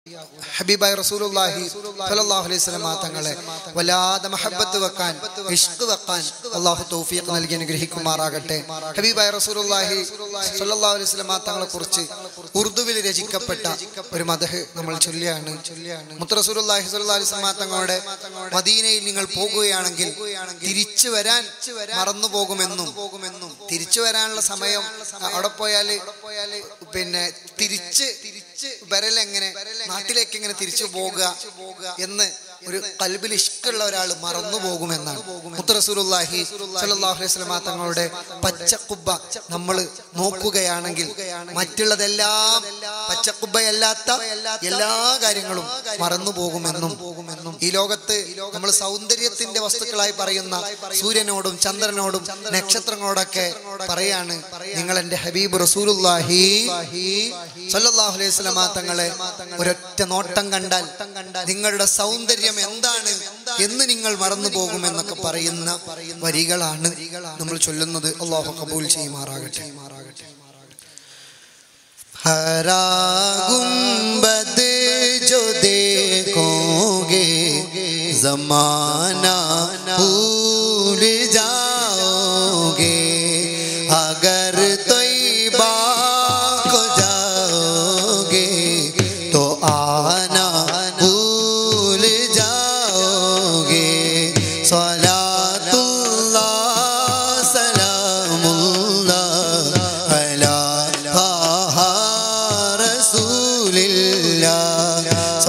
ഹബീബായ റസൂലുള്ളാഹി സ്വല്ലല്ലാഹു അലൈഹി വസല്ലമ തങ്ങളെ വല്ലാതെ മഹബത്ത് വെക്കാൻ ഇഷ്ക് വെക്കാൻ അള്ളാഹു തൗഫീഖ് നൽകി അനുഗ്രഹിക്കുമാറാകട്ടെ ഹബീബായ റസൂലുള്ളാഹി സ്വല്ലല്ലാഹു അലൈഹി വസല്ലമ തങ്ങളെ കുറിച്ച് ഉറുദുവിൽ രചിക്കപ്പെട്ട ഒരു മദഹ് നമ്മൾ ചൊല്ലിയാണ് മുത്ത റസൂലുള്ളാഹി സ്വല്ലല്ലാഹു അലൈഹി വസല്ലമ തങ്ങളുടെ മദീനയിൽ നിങ്ങൾ പോകുകയാണെങ്കിൽ തിരിച്ചു വരാൻ മറന്നു പോകുമെന്നും തിരിച്ചു വരാനുള്ള സമയം അവിടെ പോയാല് പിന്നെ തിരിച്ച് തിരിച്ച് വരലെങ്ങനെ നാട്ടിലേക്ക് എങ്ങനെ തിരിച്ചു പോകുക എന്ന് ഒരു കൽബിൽ ഇഷ്ടമുള്ള ഒരാൾ മറന്നു പോകുമെന്നാണ് മുത്തറസൂലുള്ളാഹി സ്വല്ലല്ലാഹു അലൈഹി വസല്ലമ തങ്ങളുടെ പച്ചക്കുബ്ബ നമ്മൾ നോക്കുകയാണെങ്കിൽ മറ്റുള്ളതെല്ലാം പച്ചക്കുബ്ബയല്ലാത്ത എല്ലാ കാര്യങ്ങളും മറന്നു പോകുമെന്നും ഈ ലോകത്ത് നമ്മൾ സൗന്ദര്യത്തിന്റെ വസ്തുക്കളായി പറയുന്ന സൂര്യനോടും ചന്ദ്രനോടും നക്ഷത്രങ്ങളോടൊക്കെ പറയാണ് നിങ്ങൾ എന്റെ ഹബീബ് റസൂലുള്ളാഹി സല്ലല്ലാഹു അലൈഹി വസല്ലമ തങ്ങളെ ഒരൊറ്റ നോട്ടം കണ്ടാൽ നിങ്ങളുടെ സൗന്ദര്യം എന്താണ് എന്ന് നിങ്ങൾ മറന്നു പോകുമെന്നൊക്കെ പറയുന്ന വരികളാണ് നമ്മൾ ചൊല്ലുന്നത് അള്ളാഹു കബൂൽ ചെയ്യുമാറാകട്ടെ हरा गुंबद जो देखोगे जमाना भूल जाओगे अगर तैबा को जाओगे तो आना भूल जाओगे सलातुल्लाह सलामुल्लाह अला ताहा रसूलिल्लाह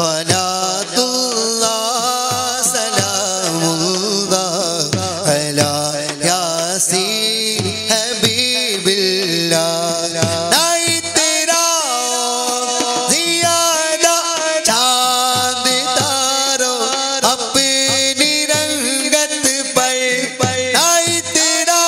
सलातुल्लाह सलामुल्लाह अला यासीन हबीबिल्लाह नहीं तेरा जियादा चांद तारो अपनी रंगत पर नहीं तेरा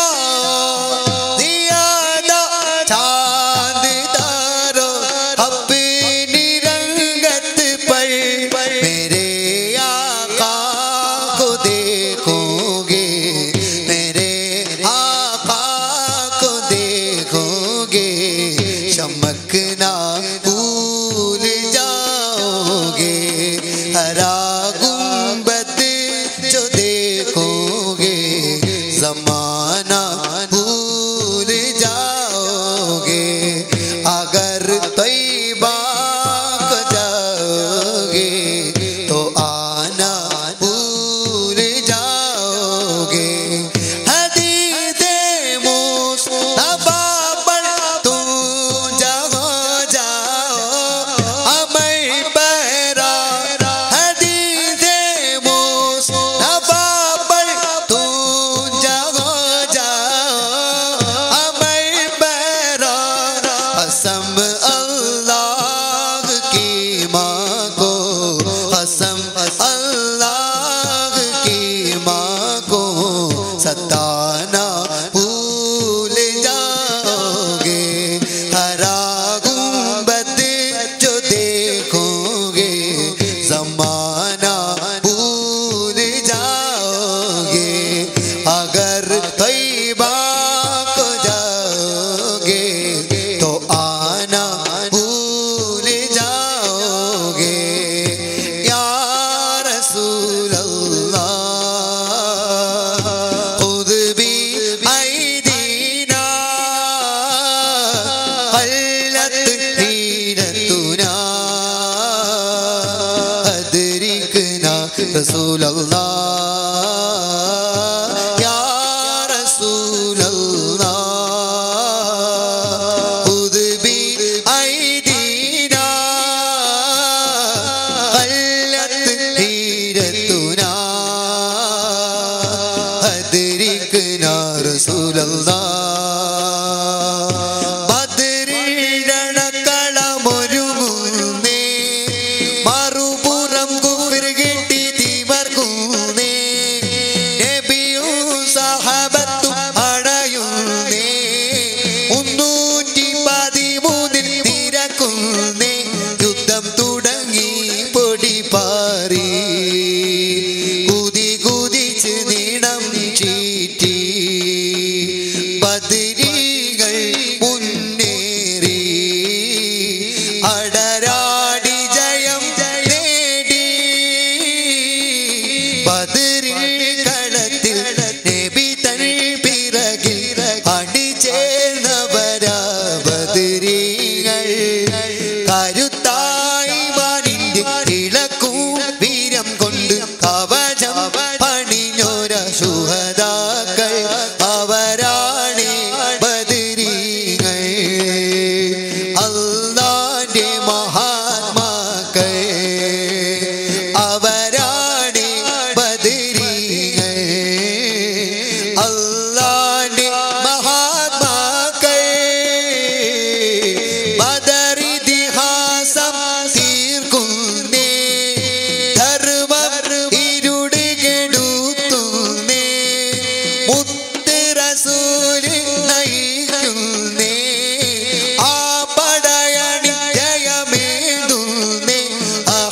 जियादा चांद तारो अपनी रंगत पर मेरे आका को देखोगे मेरे आका को देखोगे चमकना भूल जाओगे हरा गुंबद जो देखोगे जमाना भूल जाओगे अगर तैबा को जाओगे तो आना भूल जाओगे हदीदे मुस्तफा पर तुम जाओ जाओ अमय पैरा हदीदे मुस्तफा पर तुम जाओ जाओ अमय पैरा कसम अल्लाह की मांगो कसम अल्लाह की मांगो सताना भूल जाओगे हरा गुंबद जो देखोगे जमाना भूल जाओगे अगर तैबा को जाओगे तो आना भूल जाओगे या रसूल अल्लाह खुद भी ऐदीना قلت حيرتنا أدركنا رسول الله يا رسول الله خذ بأيدينا قلت حيرتنا أدركنا رسول الله ബദരീരണക്കളമൊരുങ്ങുന്നേ മറുപുറം കുഫിർ കെട്ടി തിമർക്കുന്നേ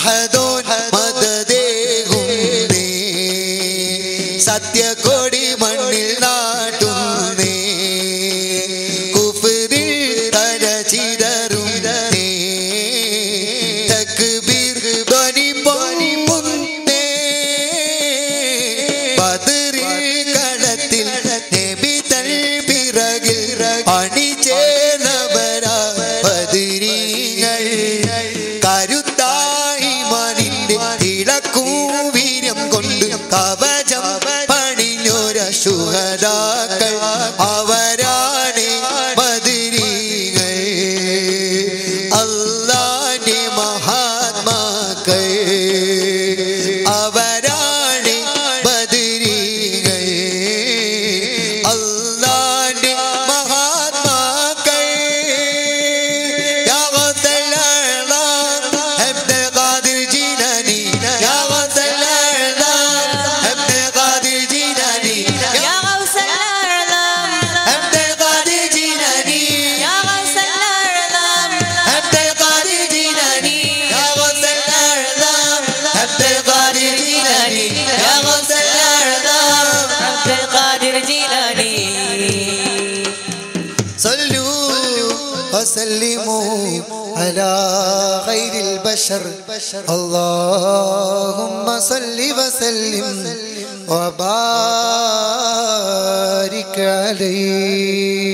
അഹദോൻ മദദേഹും നീ സത്യകൊടി മണ്ണിൽ നാട്ടുന്നേ കുഫിരിൽ തല ചിതറും നീ തക്ബീർ ധ്വനി പൊങ്ങുന്നേ ബദറിൽ കളത്തിൽ നബി തൻ പിറകിൽ അണിചേർന്നവരാ ബദരീങ്ങൾ കരുത്തായി മനിന്റെ ഇളക്കൂ വീര്യം കൊണ്ട് കവചം പണിഞ്ഞൊര ശുഹദാക്കൾ അവരാണ് ബദരീങ്ങൾ അല്ലാന്റെ മഹാത്മാക്കൾ അവരാണ് ബദരീകൾ അല്ലാന്റെ മഹാത്മാക്കൾ യാ ഗൗസൽ അഅ്ലാം അബ്ദുൽ ഖാദിർ ജീലാനി യാ ഗൗസൽ അഅ്ലാം അബ്ദുൽ ഖാദിർ ജീലാനി يا غوث الأعلام അബ്ദുൽ ഖാദിർ ജീലാനി يا غوث الأعلام അബ്ദുൽ ഖാദിർ ജീലാനി യാ ഗൗസൽ അഅ്ലാം അബ്ദുൽ ഖാദിർ ജീലാനി യാ ഗൗസൽ അഅ്ലാം عبد القادر جيلاني صلوا وسلموا على خير البشر اللهم صل وسلم وبارك عليه